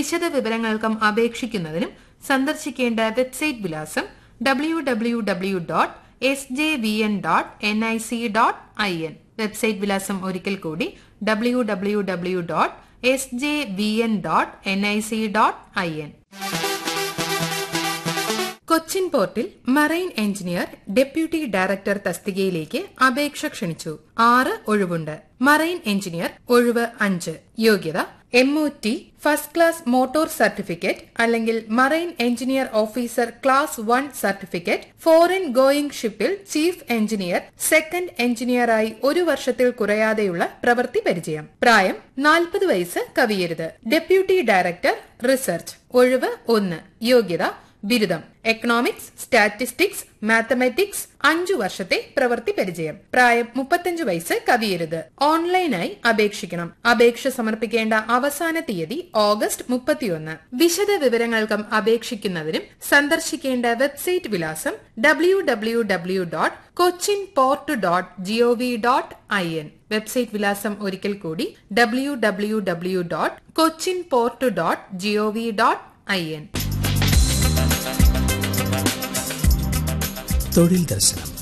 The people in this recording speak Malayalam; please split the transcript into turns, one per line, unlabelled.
വിശദ വിവരങ്ങൾക്കും അപേക്ഷിക്കുന്നതിനും സന്ദർശിക്കേണ്ട വെബ്സൈറ്റ് വിലാസം W W W dot S J V N dot N I C dot I N website വിലാസം ഒരിക്കൽ കൂടി W W W dot S J V N dot N I C dot I N Cochin പോർട്ടിൽ മറൈൻ എഞ്ചിനീയർ ഡെപ്യൂട്ടി ഡയറക്ടർ തസ്തികയിലേക്ക് അപേക്ഷ ക്ഷണിച്ചു ആറ് ഒഴിവുണ്ട് മറൈൻ എഞ്ചിനീയർ ഒഴിവ് അഞ്ച് യോഗ്യത M O T first class motor certificate അല്ലെങ്കിൽ marine engineer officer class one certificate foreign going ഷിപ്പിൽ ചീഫ് എഞ്ചിനീയർ സെക്കൻഡ് എഞ്ചിനീയറായി ഒരു വർഷത്തിൽ കുറയാതെയുള്ള പ്രവൃത്തി പരിചയം പ്രായം നാൽപ്പത് വയസ്സ് കവിയരുത് ഡെപ്യൂട്ടി ഡയറക്ടർ റിസർച്ച് ഒഴിവ് ഒന്ന് യോഗ്യത ബിരുദം എക്കണോമിക്സ് സ്റ്റാറ്റിസ്റ്റിക്സ് മാത്തമാറ്റിക്സ് അഞ്ചു വർഷത്തെ പ്രവൃത്തി പരിചയം പ്രായം മുപ്പത്തഞ്ചു വയസ്സ് കവിയരുത് ഓൺലൈനായി അപേക്ഷിക്കണം അപേക്ഷ സമർപ്പിക്കേണ്ട അവസാന തീയതി ഓഗസ്റ്റ് മുപ്പത്തിയൊന്ന് വിശദ വിവരങ്ങൾക്കും അപേക്ഷിക്കുന്നതിനും സന്ദർശിക്കേണ്ട വെബ്സൈറ്റ് വിലാസം W W W dot Cochin port dot G O V dot I N website വിലാസം ഒരിക്കൽ കൂടി W W W dot Cochin port dot G O V dot I N
തൊഴിൽ ദർശനം